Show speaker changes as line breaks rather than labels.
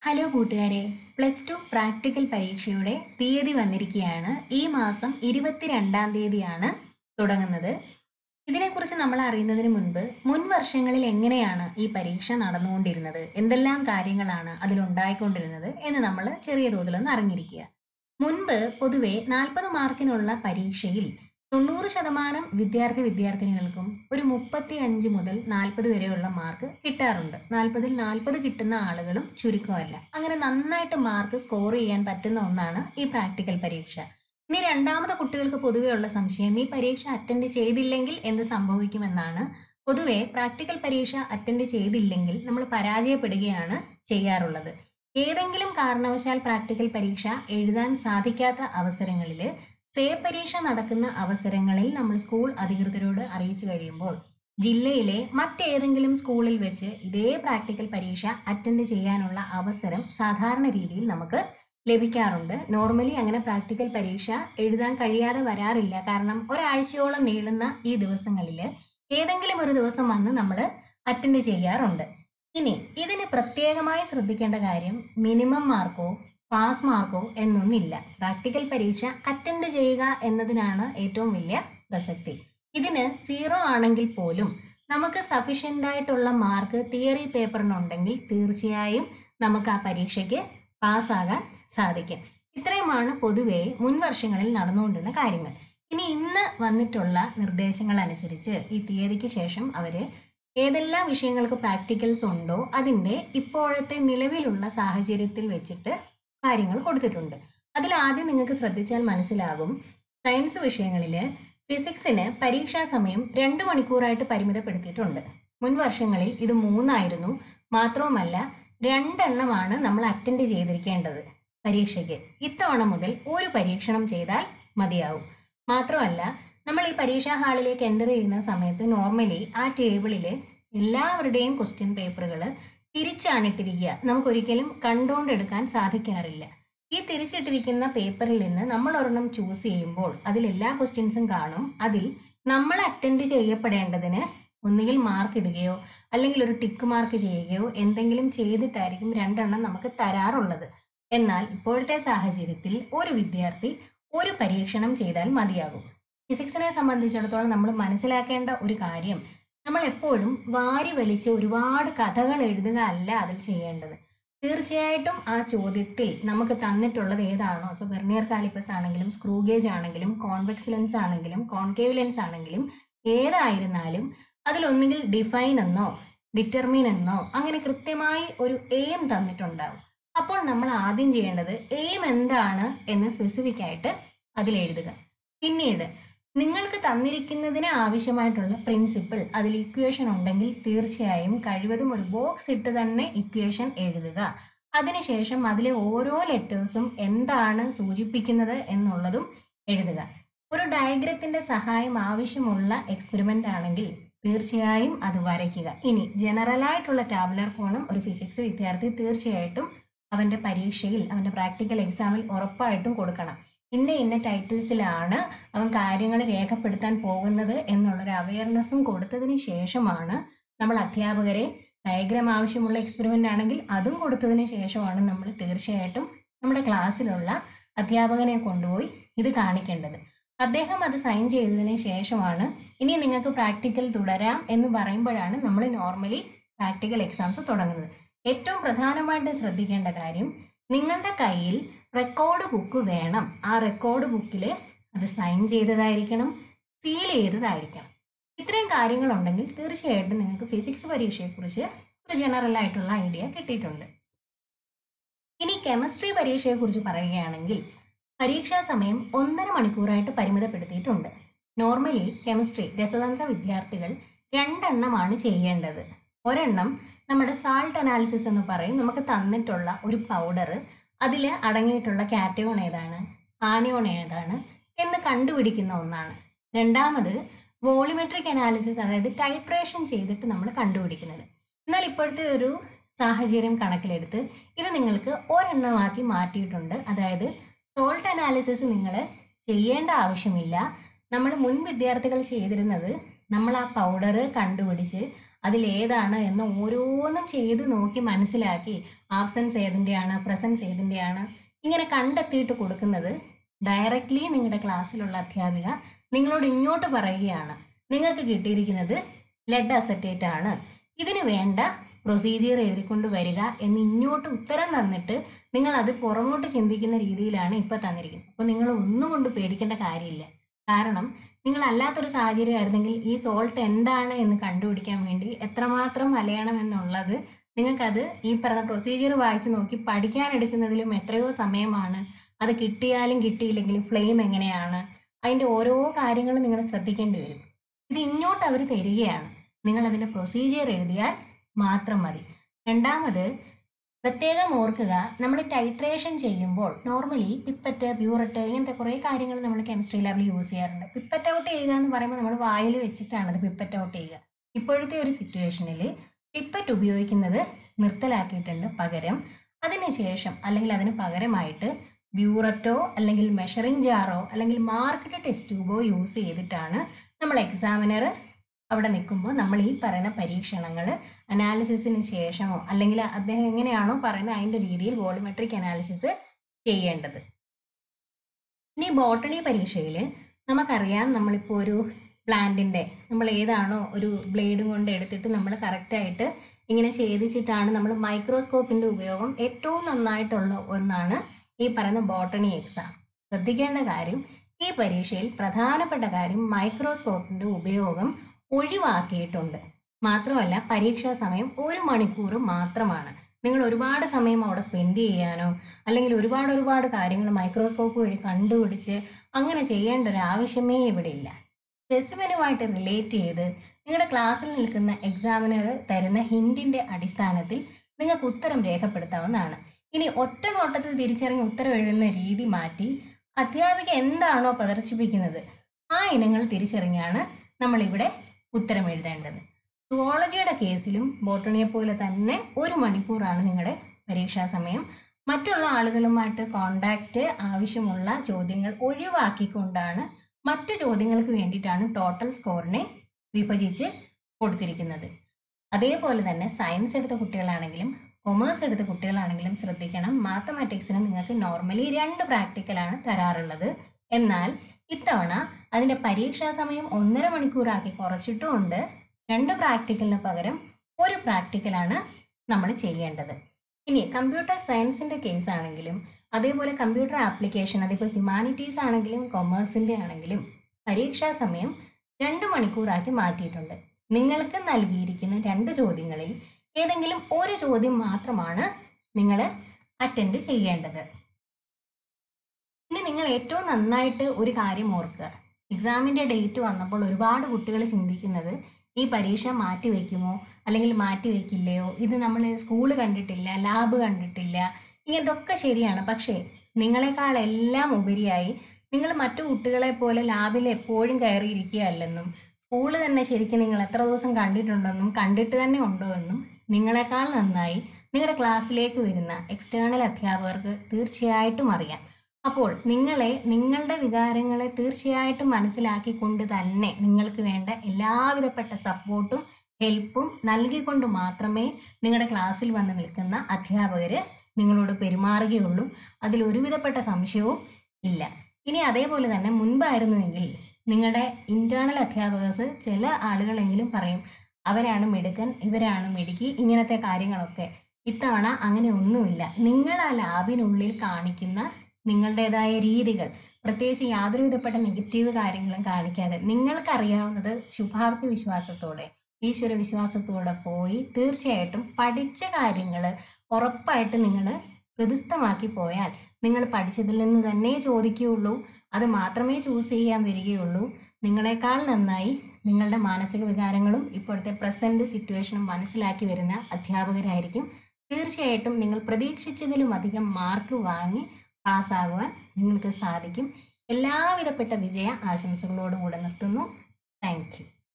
hello കൂട്ടുകാരെ plus two practical പരീക്ഷയുടെ തീയതി വന്നിരിക്കുകയാണ് ഈ മാസം ഇരുപത്തിരണ്ടാം തീയതിയാണ് തുടങ്ങുന്നത് ഇതിനെക്കുറിച്ച് നമ്മൾ അറിയുന്നതിന് മുൻപ് മുൻ വർഷങ്ങളിൽ എങ്ങനെയാണ് ഈ പരീക്ഷ നടന്നുകൊണ്ടിരുന്നത് എന്തെല്ലാം കാര്യങ്ങളാണ് അതിലുണ്ടായിക്കൊണ്ടിരുന്നത് എന്ന് നമ്മൾ ചെറിയ തോതിലൊന്ന് അറിഞ്ഞിരിക്കുക മുൻപ് പൊതുവെ നാൽപ്പത് മാർക്കിനുള്ള പരീക്ഷയിൽ തൊണ്ണൂറ് ശതമാനം വിദ്യാർത്ഥി വിദ്യാർത്ഥിനികൾക്കും ഒരു മുപ്പത്തി അഞ്ച് മുതൽ നാൽപ്പത് വരെയുള്ള മാർക്ക് കിട്ടാറുണ്ട് നാൽപ്പതിൽ നാൽപ്പത് കിട്ടുന്ന ആളുകളും ചുരുക്കമല്ല അങ്ങനെ നന്നായിട്ട് മാർക്ക് സ്കോർ ചെയ്യാൻ പറ്റുന്ന ഒന്നാണ് ഈ പ്രാക്ടിക്കൽ പരീക്ഷ ഇനി രണ്ടാമത് കുട്ടികൾക്ക് പൊതുവെ ഉള്ള സംശയം ഈ പരീക്ഷ അറ്റൻഡ് ചെയ്തില്ലെങ്കിൽ എന്ത് സംഭവിക്കുമെന്നാണ് പൊതുവെ പ്രാക്ടിക്കൽ പരീക്ഷ അറ്റൻഡ് ചെയ്തില്ലെങ്കിൽ നമ്മൾ പരാജയപ്പെടുകയാണ് ചെയ്യാറുള്ളത് ഏതെങ്കിലും കാരണവശാൽ പ്രാക്ടിക്കൽ പരീക്ഷ എഴുതാൻ സാധിക്കാത്ത അവസരങ്ങളിൽ സേ പരീക്ഷ നടക്കുന്ന അവസരങ്ങളിൽ നമ്മൾ സ്കൂൾ അധികൃതരോട് അറിയിച്ചു കഴിയുമ്പോൾ ജില്ലയിലെ മറ്റേതെങ്കിലും സ്കൂളിൽ വെച്ച് ഇതേ പ്രാക്ടിക്കൽ പരീക്ഷ അറ്റൻഡ് ചെയ്യാനുള്ള അവസരം സാധാരണ രീതിയിൽ നമുക്ക് ലഭിക്കാറുണ്ട് നോർമലി അങ്ങനെ പ്രാക്ടിക്കൽ പരീക്ഷ എഴുതാൻ കഴിയാതെ വരാറില്ല കാരണം ഒരാഴ്ചയോളം നീളുന്ന ഈ ദിവസങ്ങളിൽ ഏതെങ്കിലും ഒരു ദിവസം വന്ന് നമ്മൾ അറ്റൻഡ് ചെയ്യാറുണ്ട് ഇനി ഇതിന് പ്രത്യേകമായി ശ്രദ്ധിക്കേണ്ട കാര്യം മിനിമം മാർക്കോ പാസ് മാർക്കോ എന്നൊന്നില്ല പ്രാക്ടിക്കൽ പരീക്ഷ അറ്റൻഡ് ചെയ്യുക എന്നതിനാണ് ഏറ്റവും വലിയ പ്രസക്തി ഇതിന് സീറോ ആണെങ്കിൽ പോലും നമുക്ക് സഫീഷ്യൻ്റ് ആയിട്ടുള്ള മാർക്ക് തിയറി പേപ്പറിനുണ്ടെങ്കിൽ തീർച്ചയായും നമുക്ക് ആ പരീക്ഷയ്ക്ക് പാസ്സാകാൻ സാധിക്കും ഇത്രയുമാണ് പൊതുവെ മുൻ വർഷങ്ങളിൽ നടന്നുകൊണ്ടിരുന്ന കാര്യങ്ങൾ ഇനി ഇന്ന് വന്നിട്ടുള്ള നിർദ്ദേശങ്ങൾ അനുസരിച്ച് ഈ തീയതിക്ക് ശേഷം അവർ ഏതെല്ലാം വിഷയങ്ങൾക്ക് പ്രാക്ടിക്കൽസ് ഉണ്ടോ അതിൻ്റെ ഇപ്പോഴത്തെ നിലവിലുള്ള സാഹചര്യത്തിൽ വെച്ചിട്ട് കാര്യങ്ങൾ കൊടുത്തിട്ടുണ്ട് അതിൽ ആദ്യം നിങ്ങൾക്ക് ശ്രദ്ധിച്ചാൽ മനസ്സിലാകും സയൻസ് വിഷയങ്ങളിൽ ഫിസിക്സിന് പരീക്ഷാ സമയം രണ്ട് മണിക്കൂറായിട്ട് പരിമിതപ്പെടുത്തിയിട്ടുണ്ട് മുൻ വർഷങ്ങളിൽ ഇത് മൂന്നായിരുന്നു മാത്രവുമല്ല രണ്ടെണ്ണമാണ് നമ്മൾ അറ്റൻഡ് ചെയ്തിരിക്കേണ്ടത് പരീക്ഷയ്ക്ക് ഇത്തവണ മുതൽ ഒരു പരീക്ഷണം ചെയ്താൽ മതിയാവും മാത്രമല്ല നമ്മൾ ഈ പരീക്ഷാ ഹാളിലേക്ക് എൻ്റർ ചെയ്യുന്ന സമയത്ത് നോർമലി ആ ടേബിളിൽ എല്ലാവരുടെയും ക്വസ്റ്റ്യൻ പേപ്പറുകൾ തിരിച്ചാണ് ഇട്ടിരിക്കുക നമുക്കൊരിക്കലും കണ്ടുകൊണ്ടെടുക്കാൻ സാധിക്കാറില്ല ഈ തിരിച്ചിട്ടിരിക്കുന്ന പേപ്പറിൽ നിന്ന് നമ്മൾ ഒരെണ്ണം ചൂസ് ചെയ്യുമ്പോൾ അതിൽ എല്ലാ ക്വസ്റ്റ്യൻസും കാണും അതിൽ നമ്മൾ അറ്റൻഡ് ചെയ്യപ്പെടേണ്ടതിന് ഒന്നുകിൽ മാർക്ക് ഇടുകയോ അല്ലെങ്കിൽ ഒരു ടിക്ക് മാർക്ക് ചെയ്യുകയോ എന്തെങ്കിലും ചെയ്തിട്ടായിരിക്കും രണ്ടെണ്ണം നമുക്ക് തരാറുള്ളത് എന്നാൽ ഇപ്പോഴത്തെ സാഹചര്യത്തിൽ ഒരു വിദ്യാർത്ഥി ഒരു പരീക്ഷണം ചെയ്താൽ മതിയാകും ഫിസിക്സിനെ സംബന്ധിച്ചിടത്തോളം നമ്മൾ മനസ്സിലാക്കേണ്ട ഒരു കാര്യം നമ്മൾ എപ്പോഴും വാരി വലിച്ച് ഒരുപാട് കഥകൾ എഴുതുക അല്ല അതിൽ ചെയ്യേണ്ടത് തീർച്ചയായിട്ടും ആ ചോദ്യത്തിൽ നമുക്ക് തന്നിട്ടുള്ളത് ഏതാണോ ഇപ്പോൾ വെർണിയർ കാലിപ്പസ് ആണെങ്കിലും സ്ക്രൂ ഗേജ് ആണെങ്കിലും കോൺവെക്സ് ലെൻസ് ആണെങ്കിലും കോൺകേവ് ലെൻസ് ആണെങ്കിലും ഏതായിരുന്നാലും അതിലൊന്നുകിൽ ഡിഫൈൻ എന്നോ ഡിറ്റർമിൻ എന്നോ അങ്ങനെ കൃത്യമായി ഒരു എയിം തന്നിട്ടുണ്ടാവും അപ്പോൾ നമ്മൾ ആദ്യം ചെയ്യേണ്ടത് എയിം എന്താണ് എന്ന് സ്പെസിഫിക് ആയിട്ട് അതിൽ എഴുതുക പിന്നീട് നിങ്ങൾക്ക് തന്നിരിക്കുന്നതിന് ആവശ്യമായിട്ടുള്ള പ്രിൻസിപ്പിൾ അതിൽ ഇക്വേഷൻ ഉണ്ടെങ്കിൽ തീർച്ചയായും കഴിവതും ഒരു ബോക്സ് ഇട്ട് തന്നെ ഇക്വേഷൻ എഴുതുക അതിനുശേഷം അതിലെ ഓരോ ലെറ്റേഴ്സും എന്താണ് സൂചിപ്പിക്കുന്നത് എന്നുള്ളതും എഴുതുക ഒരു ഡയഗ്രത്തിന്റെ സഹായം ആവശ്യമുള്ള എക്സ്പെരിമെന്റ് ആണെങ്കിൽ തീർച്ചയായും അത് വരയ്ക്കുക ഇനി ജനറലായിട്ടുള്ള ടാബുലർ കോളം ഒരു ഫിസിക്സ് വിദ്യാർത്ഥി തീർച്ചയായിട്ടും അവന്റെ പരീക്ഷയിൽ അവന്റെ പ്രാക്ടിക്കൽ എക്സാമിൽ ഉറപ്പായിട്ടും കൊടുക്കണം ഇന്ന ഇന്ന ടൈറ്റിൽസിലാണ് അവൻ കാര്യങ്ങൾ രേഖപ്പെടുത്താൻ പോകുന്നത് എന്നുള്ളൊരു അവയർനെസ്സും കൊടുത്തതിന് ശേഷമാണ് നമ്മൾ അധ്യാപകരെ ഡയഗ്രാം ആവശ്യമുള്ള എക്സ്പെരിമെൻ്റ് ആണെങ്കിൽ അതും കൊടുത്തതിന് ശേഷമാണ് നമ്മൾ തീർച്ചയായിട്ടും നമ്മുടെ ക്ലാസ്സിലുള്ള അധ്യാപകനെ കൊണ്ടുപോയി ഇത് കാണിക്കേണ്ടത് അദ്ദേഹം അത് സൈൻ ചെയ്തതിന് ശേഷമാണ് ഇനി നിങ്ങൾക്ക് പ്രാക്ടിക്കൽ തുടരാം എന്ന് പറയുമ്പോഴാണ് നമ്മൾ നോർമലി പ്രാക്ടിക്കൽ എക്സാംസ് തുടങ്ങുന്നത് ഏറ്റവും പ്രധാനമായിട്ട് ശ്രദ്ധിക്കേണ്ട കാര്യം നിങ്ങളുടെ കയ്യിൽ റെക്കോർഡ് ബുക്ക് വേണം ആ റെക്കോർഡ് ബുക്കിൽ അത് സൈൻ ചെയ്തതായിരിക്കണം സീൽ ചെയ്തതായിരിക്കണം ഇത്രയും കാര്യങ്ങളുണ്ടെങ്കിൽ തീർച്ചയായിട്ടും നിങ്ങൾക്ക് ഫിസിക്സ് പരീക്ഷയെക്കുറിച്ച് ഒരു ജനറൽ ആയിട്ടുള്ള ഐഡിയ കിട്ടിയിട്ടുണ്ട് ഇനി കെമിസ്ട്രി പരീക്ഷയെക്കുറിച്ച് പറയുകയാണെങ്കിൽ പരീക്ഷാ സമയം ഒന്നര മണിക്കൂറായിട്ട് പരിമിതപ്പെടുത്തിയിട്ടുണ്ട് നോർമലി കെമിസ്ട്രി രസതന്ത്ര വിദ്യാർത്ഥികൾ രണ്ടെണ്ണമാണ് ചെയ്യേണ്ടത് ഒരെണ്ണം നമ്മുടെ സാൾട്ട് അനാലിസിസ് എന്ന് പറയും നമുക്ക് തന്നിട്ടുള്ള ഒരു പൗഡർ അതിൽ അടങ്ങിയിട്ടുള്ള കാറ്റയോൺ ഏതാണ് ആനയോൺ ഏതാണ് എന്ന് കണ്ടുപിടിക്കുന്ന ഒന്നാണ് രണ്ടാമത് വോളിമെട്രിക് അനാലിസിസ് അതായത് ടൈട്രേഷൻ ചെയ്തിട്ട് നമ്മൾ കണ്ടുപിടിക്കുന്നത് എന്നാൽ ഇപ്പോഴത്തെ ഒരു സാഹചര്യം കണക്കിലെടുത്ത് ഇത് നിങ്ങൾക്ക് ഒരെണ്ണമാക്കി മാറ്റിയിട്ടുണ്ട് അതായത് സോൾട്ട് അനാലിസിസ് നിങ്ങൾ ചെയ്യേണ്ട ആവശ്യമില്ല നമ്മൾ മുൻ വിദ്യാർത്ഥികൾ ചെയ്തിരുന്നത് നമ്മൾ ആ പൗഡർ കണ്ടുപിടിച്ച് അതിലേതാണ് എന്ന് ഓരോന്നും ചെയ്ത് നോക്കി മനസ്സിലാക്കി ആബ്സെൻസ് ഏതിൻ്റെയാണ് പ്രസൻസ് ഏതിൻ്റെയാണ് ഇങ്ങനെ കണ്ടെത്തിയിട്ട് കൊടുക്കുന്നത് ഡയറക്റ്റ്ലി നിങ്ങളുടെ ക്ലാസ്സിലുള്ള അധ്യാപിക നിങ്ങളോട് ഇങ്ങോട്ട് പറയുകയാണ് നിങ്ങൾക്ക് കിട്ടിയിരിക്കുന്നത് ലെഡ് അസറ്റേറ്റ് ആണ് ഇതിന് വേണ്ട പ്രൊസീജിയർ എഴുതിക്കൊണ്ട് വരിക എന്ന് ഇങ്ങോട്ട് ഉത്തരം തന്നിട്ട് നിങ്ങൾ അത് പുറമോട്ട് ചിന്തിക്കുന്ന രീതിയിലാണ് ഇപ്പം തന്നിരിക്കുന്നത് അപ്പോൾ നിങ്ങൾ ഒന്നും കൊണ്ട് പേടിക്കേണ്ട കാര്യമില്ല കാരണം നിങ്ങൾ അല്ലാത്തൊരു സാഹചര്യമായിരുന്നെങ്കിൽ ഈ സോൾട്ട് എന്താണ് എന്ന് കണ്ടുപിടിക്കാൻ വേണ്ടി എത്രമാത്രം അലയണം എന്നുള്ളത് നിങ്ങൾക്കത് ഈ പറഞ്ഞ പ്രൊസീജിയർ വായിച്ച് നോക്കി പഠിക്കാൻ എടുക്കുന്നതിലും എത്രയോ സമയമാണ് അത് കിട്ടിയാലും കിട്ടിയില്ലെങ്കിലും ഫ്ലെയിം എങ്ങനെയാണ് അതിൻ്റെ ഓരോ കാര്യങ്ങളും നിങ്ങൾ ശ്രദ്ധിക്കേണ്ടി വരും ഇത് ഇങ്ങോട്ട് അവർ തരികയാണ് നിങ്ങൾ അതിൻ്റെ പ്രൊസീജിയർ എഴുതിയാൽ മാത്രം മതി രണ്ടാമത് പ്രത്യേകം ഓർക്കുക നമ്മൾ ടൈട്രേഷൻ ചെയ്യുമ്പോൾ നോർമലി പിപ്പറ്റ് പ്യൂററ്റ് ഇങ്ങനത്തെ കുറേ കാര്യങ്ങൾ നമ്മൾ കെമിസ്ട്രി ലാബിൽ യൂസ് ചെയ്യാറുണ്ട് പിപ്പറ്റ് ഔട്ട് ചെയ്യുക എന്ന് പറയുമ്പോൾ നമ്മൾ വായിൽ വെച്ചിട്ടാണ് അത് പിപ്പറ്റ് ഔട്ട് ചെയ്യുക ഇപ്പോഴത്തെ ഒരു സിറ്റുവേഷനിൽ പിപ്പറ്റ് ഉപയോഗിക്കുന്നത് നിർത്തലാക്കിയിട്ടുണ്ട് പകരം അതിനുശേഷം അല്ലെങ്കിൽ അതിന് പകരമായിട്ട് ബ്യൂററ്റോ അല്ലെങ്കിൽ മെഷറിംഗ് ജാറോ അല്ലെങ്കിൽ മാർക്കറ്റ് ടെസ്റ്റ് ട്യൂബോ യൂസ് ചെയ്തിട്ടാണ് നമ്മൾ എക്സാമിനർ അവിടെ നിൽക്കുമ്പോൾ നമ്മൾ ഈ പറയുന്ന പരീക്ഷണങ്ങൾ അനാലിസിസിന് ശേഷമോ അല്ലെങ്കിൽ അദ്ദേഹം എങ്ങനെയാണോ പറയുന്നത് അതിൻ്റെ രീതിയിൽ വോളിമെട്രിക് അനാലിസിസ് ചെയ്യേണ്ടത് ഇനി ബോട്ടണി പരീക്ഷയിൽ നമുക്കറിയാം നമ്മളിപ്പോൾ ഒരു പ്ലാന്റിൻ്റെ നമ്മൾ ഏതാണോ ഒരു ബ്ലേഡും കൊണ്ട് എടുത്തിട്ട് നമ്മൾ കറക്റ്റായിട്ട് ഇങ്ങനെ ഛേദിച്ചിട്ടാണ് നമ്മൾ മൈക്രോസ്കോപ്പിൻ്റെ ഉപയോഗം ഏറ്റവും നന്നായിട്ടുള്ള ഒന്നാണ് ഈ പറയുന്ന ബോട്ടണി എക്സാം ശ്രദ്ധിക്കേണ്ട കാര്യം ഈ പരീക്ഷയിൽ പ്രധാനപ്പെട്ട കാര്യം മൈക്രോസ്കോപ്പിൻ്റെ ഉപയോഗം ഒഴിവാക്കിയിട്ടുണ്ട് മാത്രമല്ല പരീക്ഷാ സമയം ഒരു മണിക്കൂർ മാത്രമാണ് നിങ്ങൾ ഒരുപാട് സമയം അവിടെ സ്പെൻഡ് ചെയ്യാനോ അല്ലെങ്കിൽ ഒരുപാട് ഒരുപാട് കാര്യങ്ങൾ മൈക്രോസ്കോപ്പ് വഴി കണ്ടുപിടിച്ച് അങ്ങനെ ചെയ്യേണ്ട ഒരു ആവശ്യമേ ഇവിടെ ഇല്ല സ്പെസിമെനുമായിട്ട് റിലേറ്റ് ചെയ്ത് നിങ്ങളുടെ ക്ലാസ്സിൽ നിൽക്കുന്ന എക്സാമിനർ തരുന്ന ഹിൻറ്റിൻ്റെ അടിസ്ഥാനത്തിൽ നിങ്ങൾക്ക് ഉത്തരം രേഖപ്പെടുത്താവുന്നതാണ് ഇനി ഒറ്റ നോട്ടത്തിൽ തിരിച്ചറിഞ്ഞ് ഉത്തരം എഴുതുന്ന രീതി മാറ്റി അധ്യാപിക എന്താണോ പ്രദർശിപ്പിക്കുന്നത് ആ ഇനങ്ങൾ തിരിച്ചറിഞ്ഞാണ് നമ്മളിവിടെ ഉത്തരം എഴുതേണ്ടത് സുവോളജിയുടെ കേസിലും ബോട്ടണിയെ പോലെ തന്നെ ഒരു മണിക്കൂറാണ് നിങ്ങളുടെ പരീക്ഷാ സമയം മറ്റുള്ള ആളുകളുമായിട്ട് കോണ്ടാക്റ്റ് ആവശ്യമുള്ള ചോദ്യങ്ങൾ ഒഴിവാക്കിക്കൊണ്ടാണ് മറ്റ് ചോദ്യങ്ങൾക്ക് വേണ്ടിയിട്ടാണ് ടോട്ടൽ സ്കോറിനെ വിഭജിച്ച് കൊടുത്തിരിക്കുന്നത് അതേപോലെ തന്നെ സയൻസ് എടുത്ത കുട്ടികളാണെങ്കിലും കൊമേഴ്സ് എടുത്ത കുട്ടികളാണെങ്കിലും ശ്രദ്ധിക്കണം മാത്തമാറ്റിക്സിന് നിങ്ങൾക്ക് നോർമലി രണ്ട് പ്രാക്ടിക്കലാണ് തരാറുള്ളത് എന്നാൽ ഇത്തവണ അതിൻ്റെ പരീക്ഷാ സമയം ഒന്നര മണിക്കൂറാക്കി കുറച്ചിട്ടുമുണ്ട് രണ്ട് പ്രാക്ടിക്കലിന് പകരം ഒരു പ്രാക്ടിക്കലാണ് നമ്മൾ ചെയ്യേണ്ടത് ഇനി കമ്പ്യൂട്ടർ സയൻസിൻ്റെ കേസ് ആണെങ്കിലും അതേപോലെ കമ്പ്യൂട്ടർ ആപ്ലിക്കേഷൻ അതിപ്പോൾ ഹ്യൂമാനിറ്റീസ് ആണെങ്കിലും കൊമേഴ്സിൻ്റെ ആണെങ്കിലും പരീക്ഷാ സമയം രണ്ട് മണിക്കൂറാക്കി മാറ്റിയിട്ടുണ്ട് നിങ്ങൾക്ക് നൽകിയിരിക്കുന്ന രണ്ട് ചോദ്യങ്ങളിൽ ഏതെങ്കിലും ഒരു ചോദ്യം മാത്രമാണ് നിങ്ങൾ അറ്റൻഡ് ചെയ്യേണ്ടത് ഇനി നിങ്ങൾ ഏറ്റവും നന്നായിട്ട് ഒരു കാര്യം ഓർക്കുക എക്സാമിൻ്റെ ഡേറ്റ് വന്നപ്പോൾ ഒരുപാട് കുട്ടികൾ ചിന്തിക്കുന്നത് ഈ പരീക്ഷ മാറ്റി വയ്ക്കുമോ അല്ലെങ്കിൽ മാറ്റി വയ്ക്കില്ലയോ ഇത് നമ്മൾ സ്കൂൾ കണ്ടിട്ടില്ല ലാബ് കണ്ടിട്ടില്ല ഇങ്ങനതൊക്കെ ശരിയാണ് പക്ഷേ നിങ്ങളെക്കാളെല്ലാം ഉപരിയായി നിങ്ങൾ മറ്റു കുട്ടികളെ പോലെ ലാബിൽ എപ്പോഴും കയറിയിരിക്കുകയല്ലെന്നും സ്കൂൾ തന്നെ ശരിക്കും നിങ്ങൾ എത്ര ദിവസം കണ്ടിട്ടുണ്ടെന്നും കണ്ടിട്ട് തന്നെ ഉണ്ടോ എന്നും നിങ്ങളെക്കാൾ നന്നായി നിങ്ങളുടെ ക്ലാസ്സിലേക്ക് വരുന്ന എക്സ്റ്റേണൽ അധ്യാപകർക്ക് തീർച്ചയായിട്ടും അറിയാം അപ്പോൾ നിങ്ങളെ നിങ്ങളുടെ വികാരങ്ങളെ തീർച്ചയായിട്ടും മനസ്സിലാക്കിക്കൊണ്ട് തന്നെ നിങ്ങൾക്ക് വേണ്ട എല്ലാവിധപ്പെട്ട സപ്പോർട്ടും ഹെൽപ്പും നൽകിക്കൊണ്ട് മാത്രമേ നിങ്ങളുടെ ക്ലാസ്സിൽ വന്ന് നിൽക്കുന്ന അധ്യാപകർ നിങ്ങളോട് പെരുമാറുകയുള്ളൂ അതിൽ ഒരുവിധപ്പെട്ട സംശയവും ഇല്ല ഇനി അതേപോലെ തന്നെ മുൻപായിരുന്നുവെങ്കിൽ നിങ്ങളുടെ ഇന്റേണൽ അധ്യാപകേഴ്സ് ചില ആളുകളെങ്കിലും പറയും അവരാണ് മിടുക്കൻ ഇവരാണ് മിടുക്കി ഇങ്ങനത്തെ കാര്യങ്ങളൊക്കെ ഇത്തവണ അങ്ങനെ ഒന്നുമില്ല നിങ്ങൾ ആ ലാബിനുള്ളിൽ കാണിക്കുന്ന നിങ്ങളുടേതായ രീതികൾ പ്രത്യേകിച്ച് യാതൊരു വിധപ്പെട്ട നെഗറ്റീവ് കാര്യങ്ങളും കാണിക്കാതെ നിങ്ങൾക്കറിയാവുന്നത് ശുഭാപ്തി വിശ്വാസത്തോടെ ഈശ്വര വിശ്വാസത്തോടെ പോയി തീർച്ചയായിട്ടും പഠിച്ച കാര്യങ്ങൾ ഉറപ്പായിട്ട് നിങ്ങൾ ഹൃദയസ്ഥമാക്കി പോയാൽ നിങ്ങൾ പഠിച്ചതിൽ നിന്ന് തന്നെ ചോദിക്കുകയുള്ളൂ അത് മാത്രമേ ചൂസ് ചെയ്യാൻ വരികയുള്ളൂ നിങ്ങളെക്കാൾ നന്നായി നിങ്ങളുടെ മാനസിക വികാരങ്ങളും ഇപ്പോഴത്തെ പ്രസൻറ്റ് സിറ്റുവേഷനും മനസ്സിലാക്കി വരുന്ന അധ്യാപകരായിരിക്കും തീർച്ചയായിട്ടും നിങ്ങൾ പ്രതീക്ഷിച്ചതിലും അധികം മാർക്ക് വാങ്ങി പാസ്സാകുവാൻ നിങ്ങൾക്ക് സാധിക്കും എല്ലാവിധപ്പെട്ട വിജയ ആശംസകളോടും കൂടെ നിർത്തുന്നു താങ്ക് യു